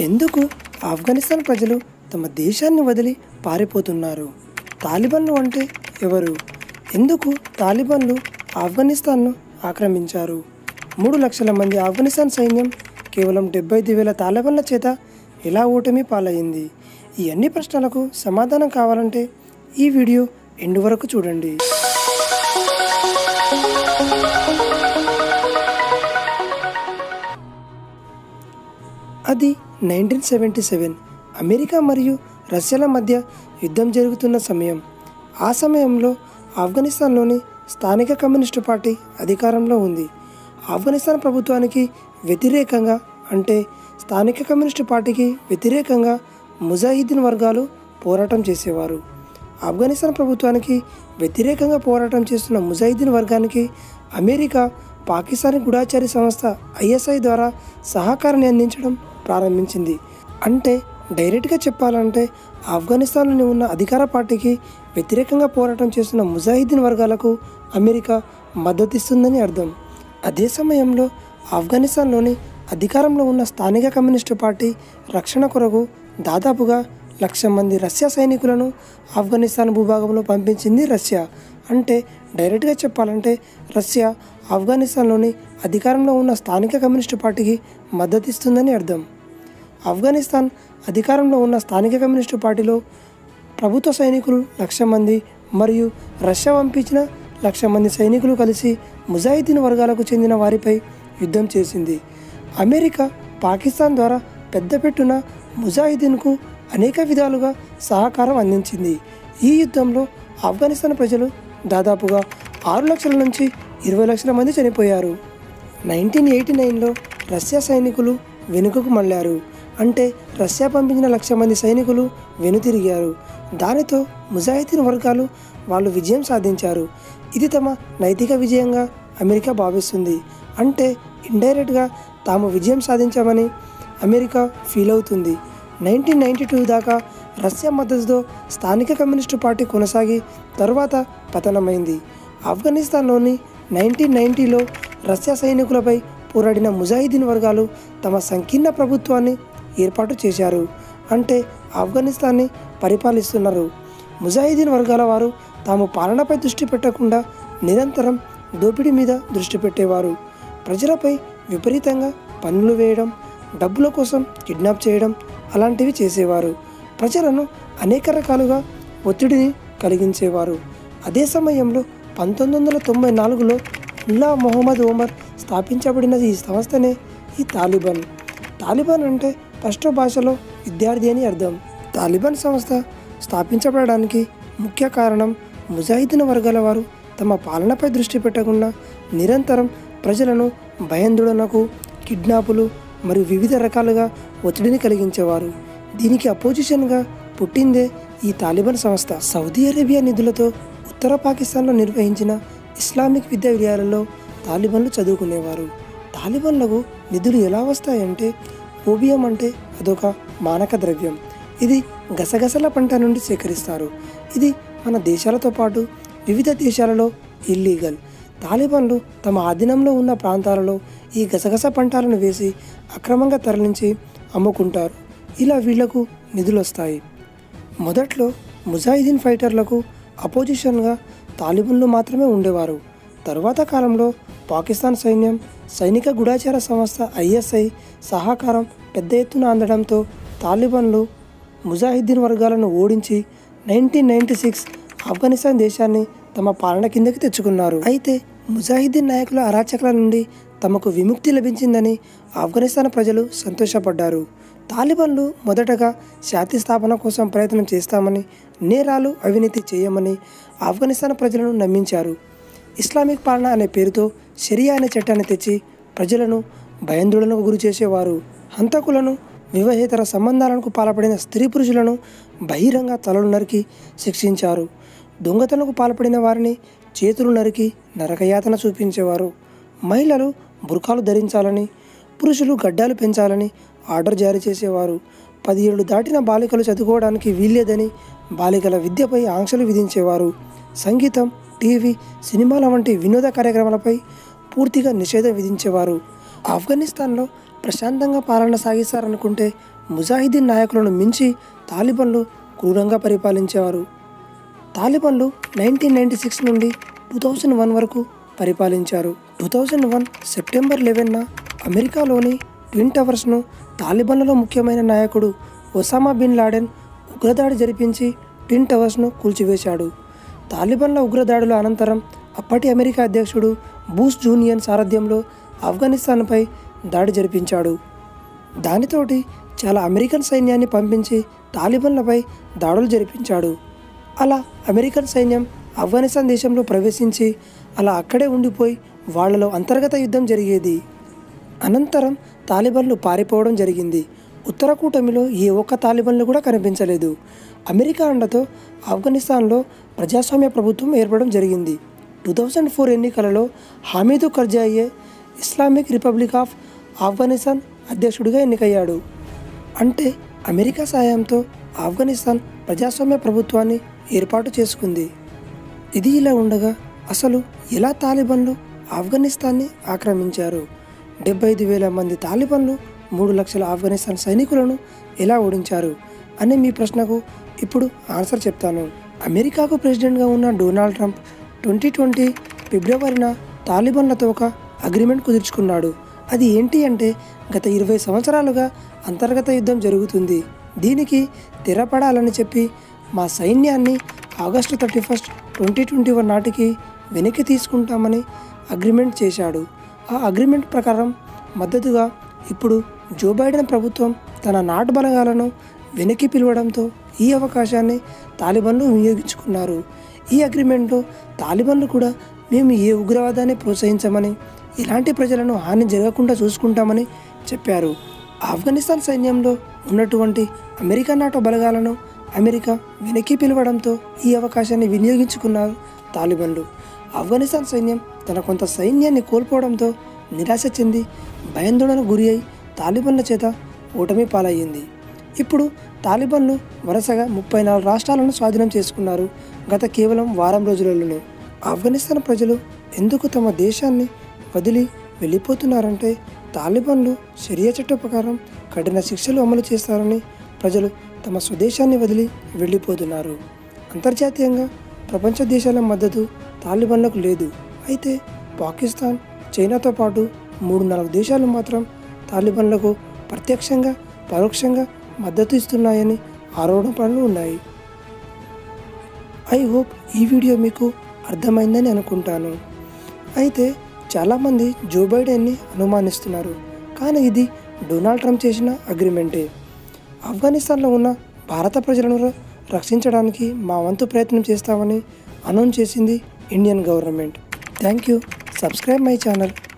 ఎందుకు ఆఫ్ఘనిస్తాన్ ప్రజలు తమ దేశాన్ని వదిలి పారిపోతున్నారు తాలిబన్లు అంటే ఎవరు ఎందుకు తాలిబన్లు ఆఫ్ఘనిస్తాన్ను ఆక్రమించారు మూడు లక్షల మంది ఆఫ్ఘనిస్తాన్ సైన్యం కేవలం డెబ్బై ఐదు వేల తాలిబన్ల చేత ఎలా ఓటమి పాలయ్యింది ఈ అన్ని ప్రశ్నలకు సమాధానం కావాలంటే ఈ వీడియో ఎండు వరకు చూడండి అది నైన్టీన్ సెవెంటీ సెవెన్ అమెరికా మరియు రష్యాల మధ్య యుద్ధం జరుగుతున్న సమయం ఆ సమయంలో ఆఫ్ఘనిస్తాన్లోని స్థానిక కమ్యూనిస్టు పార్టీ అధికారంలో ఉంది ఆఫ్ఘనిస్తాన్ ప్రభుత్వానికి వ్యతిరేకంగా అంటే స్థానిక కమ్యూనిస్టు పార్టీకి వ్యతిరేకంగా ముజాహిద్దీన్ వర్గాలు పోరాటం చేసేవారు ఆఫ్ఘనిస్తాన్ ప్రభుత్వానికి వ్యతిరేకంగా పోరాటం చేస్తున్న ముజాహిద్దీన్ వర్గానికి అమెరికా పాకిస్తానీ గూఢాచారి సంస్థ ఐఎస్ఐ ద్వారా సహకారాన్ని అందించడం ప్రారంభించింది అంటే డైరెక్ట్గా చెప్పాలంటే ఆఫ్ఘనిస్తాన్లోని ఉన్న అధికార పార్టీకి వ్యతిరేకంగా పోరాటం చేస్తున్న ముజాహిద్దీన్ వర్గాలకు అమెరికా మద్దతిస్తుందని అర్థం అదే సమయంలో ఆఫ్ఘనిస్తాన్లోని అధికారంలో ఉన్న స్థానిక కమ్యూనిస్టు పార్టీ రక్షణ కొరకు దాదాపుగా లక్ష మంది రష్యా సైనికులను ఆఫ్ఘనిస్తాన్ భూభాగంలో పంపించింది రష్యా అంటే డైరెక్ట్గా చెప్పాలంటే రష్యా ఆఫ్ఘనిస్తాన్లోని అధికారంలో ఉన్న స్థానిక కమ్యూనిస్టు పార్టీకి మద్దతిస్తుందని అర్థం ఆఫ్ఘనిస్తాన్ అధికారంలో ఉన్న స్థానిక కమ్యూనిస్టు పార్టీలో ప్రభుత్వ సైనికులు లక్ష మంది మరియు రష్యా పంపించిన లక్ష మంది సైనికులు కలిసి ముజాహిద్దీన్ వర్గాలకు చెందిన వారిపై యుద్ధం చేసింది అమెరికా పాకిస్తాన్ ద్వారా పెద్దపెట్టున ముజాహిద్దీన్కు అనేక విధాలుగా సహకారం అందించింది ఈ యుద్ధంలో ఆఫ్ఘనిస్తాన్ ప్రజలు దాదాపుగా ఆరు లక్షల నుంచి ఇరవై లక్షల మంది చనిపోయారు నైన్టీన్ ఎయిటీ నైన్లో రష్యా సైనికులు వెనుకకు మళ్ళారు అంటే రష్యా పంపించిన లక్ష మంది సైనికులు వెనుతిరిగారు దానితో ముజాహిద్దీన్ వర్గాలు వాళ్ళు విజయం సాధించారు ఇది తమ నైతిక విజయంగా అమెరికా భావిస్తుంది అంటే ఇండైరెక్ట్గా తాము విజయం సాధించామని అమెరికా ఫీల్ అవుతుంది నైన్టీన్ నైంటీ టూ దాకా రష్యా మద్దతుతో స్థానిక కమ్యూనిస్టు పార్టీ కొనసాగి తరువాత పతనమైంది ఆఫ్ఘనిస్తాన్లోని నైన్టీన్ నైంటీలో రష్యా సైనికులపై పోరాడిన ముజాహిద్దీన్ వర్గాలు తమ సంకీర్ణ ప్రభుత్వాన్ని ఏర్పాటు చేశారు అంటే ఆఫ్ఘనిస్తాన్ని పరిపాలిస్తున్నారు ముజాహిద్దీన్ వర్గాల వారు తాము పాలనపై దృష్టి పెట్టకుండా నిరంతరం దోపిడీ మీద దృష్టి పెట్టేవారు ప్రజలపై విపరీతంగా పన్నులు వేయడం డబ్బుల కోసం కిడ్నాప్ చేయడం అలాంటివి చేసేవారు ప్రజలను అనేక రకాలుగా ఒత్తిడిని కలిగించేవారు అదే సమయంలో పంతొమ్మిది వందల తొంభై నాలుగులో ముల్లా మొహమ్మద్ ఓమర్ స్థాపించబడిన ఈ సంస్థనే ఈ తాలిబాన్ తాలిబాన్ అంటే పష్టో భాషలో విద్యార్థి అని అర్థం తాలిబాన్ సంస్థ స్థాపించబడడానికి ముఖ్య కారణం ముజాహిద్దీన్ వర్గాల వారు తమ పాలనపై దృష్టి పెట్టకుండా నిరంతరం ప్రజలను భయాందోళనకు కిడ్నాపులు మరియు వివిధ రకాలుగా ఒత్తిడిని కలిగించేవారు దీనికి అపోజిషన్గా పుట్టిందే ఈ తాలిబాన్ సంస్థ సౌదీ అరేబియా నిధులతో ఉత్తర పాకిస్తాన్లో నిర్వహించిన ఇస్లామిక్ విద్యాలయాలలో తాలిబాన్లు చదువుకునేవారు తాలిబాన్లకు నిధులు ఎలా వస్తాయంటే ఓబియం అంటే అదొక మానక ద్రవ్యం ఇది గసగసల పంట నుండి సేకరిస్తారు ఇది మన దేశాలతో పాటు వివిధ దేశాలలో ఇల్లీగల్ తాలిబాన్లు తమ ఆధీనంలో ఉన్న ప్రాంతాలలో ఈ గసగస పంటలను వేసి అక్రమంగా తరలించి అమ్ముకుంటారు ఇలా వీళ్లకు నిధులు వస్తాయి మొదట్లో ముజాహిదీన్ ఫైటర్లకు అపోజిషన్గా తాలిబన్లు మాత్రమే ఉండేవారు తరువాత కాలంలో పాకిస్తాన్ సైన్యం సైనిక గూఢాచార సంస్థ ఐఎస్ఐ సహకారం పెద్ద ఎత్తున అందడంతో తాలిబన్లు ముజాహిద్దీన్ వర్గాలను ఓడించి నైన్టీన్ నైన్టీ సిక్స్ ఆఫ్ఘనిస్తాన్ దేశాన్ని తమ పాలన కిందకి తెచ్చుకున్నారు అయితే ముజాహిద్దీన్ నాయకుల అరాచకాల నుండి తమకు విముక్తి లభించిందని ఆఫ్ఘనిస్తాన్ ప్రజలు సంతోషపడ్డారు తాలిబాన్లు మొదటగా శాంతి స్థాపన కోసం ప్రయత్నం చేస్తామని నేరాలు అవినీతి చేయమని ఆఫ్ఘనిస్తాన్ ప్రజలను నమ్మించారు ఇస్లామిక్ పాలన అనే పేరుతో షరియా అనే చట్టాన్ని తెచ్చి ప్రజలను భయాందోళనకు గురి చేసేవారు హంతకులను వివాహేతర సంబంధాలకు పాల్పడిన స్త్రీ పురుషులను బహిరంగ తలలు నరికి శిక్షించారు దొంగతనకు పాల్పడిన వారిని చేతులు నరికి నరకయాతన చూపించేవారు మహిళలు బుర్కాలు ధరించాలని పురుషులు గడ్డాలు పెంచాలని ఆర్డర్ జారీ చేసేవారు పది ఏళ్ళు దాటిన బాలికలు చదువుకోవడానికి వీల్లేదని బాలికల విద్యపై ఆంక్షలు విధించేవారు సంగీతం టీవీ సినిమాల వంటి వినోద కార్యక్రమాలపై పూర్తిగా నిషేధం విధించేవారు ఆఫ్ఘనిస్తాన్లో ప్రశాంతంగా పాలన సాగిస్తారనుకుంటే ముజాహిదీన్ నాయకులను మించి తాలిబన్లు క్రూరంగా పరిపాలించేవారు తాలిబన్లు నైన్టీన్ నైంటీ సిక్స్ నుండి టూ థౌజండ్ వన్ వరకు పరిపాలించారు టూ థౌజండ్ వన్ సెప్టెంబర్ లెవెన్న అమెరికాలోని ట్విన్ టవర్స్ను తాలిబన్లలో ముఖ్యమైన నాయకుడు ఒసామా బిన్ లాడెన్ ఉగ్రదాడి జరిపించి ట్విన్ టవర్స్ను కూల్చివేశాడు తాలిబన్ల ఉగ్రదాడుల అనంతరం అప్పటి అమెరికా అధ్యక్షుడు బూస్ జూనియన్ సారథ్యంలో ఆఫ్ఘనిస్తాన్పై దాడి జరిపించాడు దానితోటి చాలా అమెరికన్ సైన్యాన్ని పంపించి తాలిబన్లపై దాడులు జరిపించాడు అలా అమెరికన్ సైన్యం ఆఫ్ఘనిస్తాన్ దేశంలో ప్రవేశించి అలా అక్కడే ఉండిపోయి వాళ్ళలో అంతర్గత యుద్ధం జరిగేది అనంతరం తాలిబన్లు పారిపోవడం జరిగింది ఉత్తర కూటమిలో ఏ ఒక్క తాలిబన్లు కూడా కనిపించలేదు అమెరికా అండతో ఆఫ్ఘనిస్తాన్లో ప్రజాస్వామ్య ప్రభుత్వం ఏర్పడడం జరిగింది టూ థౌజండ్ ఫోర్ ఎన్నికలలో హామీదు కర్జాయే ఇస్లామిక్ రిపబ్లిక్ ఆఫ్ ఆఫ్ఘనిస్తాన్ అధ్యక్షుడిగా ఎన్నికయ్యాడు అంటే అమెరికా సాయంతో ఆఫ్ఘనిస్తాన్ ప్రజాస్వామ్య ప్రభుత్వాన్ని ఏర్పాటు చేసుకుంది ఇది ఇలా ఉండగా అసలు ఎలా తాలిబన్లు ఆఫ్ఘనిస్తాన్ని ఆక్రమించారు డెబ్బై ఐదు వేల మంది తాలిబన్లు మూడు లక్షల ఆఫ్ఘనిస్తాన్ సైనికులను ఎలా ఓడించారు అనే మీ ప్రశ్నకు ఇప్పుడు ఆన్సర్ చెప్తాను అమెరికాకు ప్రెసిడెంట్గా ఉన్న డొనాల్డ్ ట్రంప్ ట్వంటీ ట్వంటీ ఫిబ్రవరిన తాలిబన్లతో ఒక అగ్రిమెంట్ కుదుర్చుకున్నాడు అది ఏంటి అంటే గత ఇరవై సంవత్సరాలుగా అంతర్గత యుద్ధం జరుగుతుంది దీనికి తెరపడాలని చెప్పి మా సైన్యాన్ని August thirty first twenty twenty one నాటికి వెనక్కి తీసుకుంటామని అగ్రిమెంట్ చేశాడు ఆ అగ్రిమెంట్ ప్రకారం మద్దతుగా ఇప్పుడు జో బైడెన్ ప్రభుత్వం తన నాటు బలగాలను వెనక్కి పిలవడంతో ఈ అవకాశాన్ని తాలిబన్లు వినియోగించుకున్నారు ఈ అగ్రిమెంట్లో తాలిబన్లు కూడా మేము ఏ ఉగ్రవాదాన్ని ప్రోత్సహించమని ఇలాంటి ప్రజలను హాని జరగకుండా చూసుకుంటామని చెప్పారు ఆఫ్ఘనిస్తాన్ సైన్యంలో ఉన్నటువంటి అమెరికా నాటో బలగాలను అమెరికా వెనక్కి పిలవడంతో ఈ అవకాశాన్ని వినియోగించుకున్నారు తాలిబన్లు ఆఫ్ఘనిస్తాన్ సైన్యం తన కొంత సైన్యాన్ని కోల్పోవడంతో నిరాశ చెంది భయాందోళనకు గురి అయి తాలిబన్ల చేత ఓటమి పాలయ్యింది ఇప్పుడు తాలిబన్లు వరుసగా ముప్పై నాలుగు రాష్ట్రాలను స్వాధీనం చేసుకున్నారు గత కేవలం వారం రోజులలోనే ఆఫ్ఘనిస్తాన్ ప్రజలు ఎందుకు తమ దేశాన్ని వదిలి వెళ్ళిపోతున్నారంటే తాలిబన్లు షరియా చట్ట ప్రకారం కఠిన శిక్షలు అమలు చేస్తారని ప్రజలు తమ స్వదేశాన్ని వదిలి వెళ్ళిపోతున్నారు అంతర్జాతీయంగా ప్రపంచ దేశాల మద్దతు తాలిబన్లకు లేదు అయితే పాకిస్తాన్ చైనాతో పాటు మూడు నాలుగు దేశాలు మాత్రం తాలిబన్లకు ప్రత్యక్షంగా పరోక్షంగా మద్దతు ఇస్తున్నాయని ఆరోపణలు ఉన్నాయి ఐ హోప్ ఈ వీడియో మీకు అర్థమైందని అనుకుంటాను అయితే చాలామంది జో బైడెన్ని అనుమానిస్తున్నారు కానీ ఇది డొనాల్డ్ ట్రంప్ చేసిన అగ్రిమెంటే ఆఫ్ఘనిస్తాన్లో ఉన్న భారత ప్రజలను ర- రక్షించడానికి మా వంతు ప్రయత్నం చేస్తామని అనౌన్స్ చేసింది Indian government thank you subscribe my channel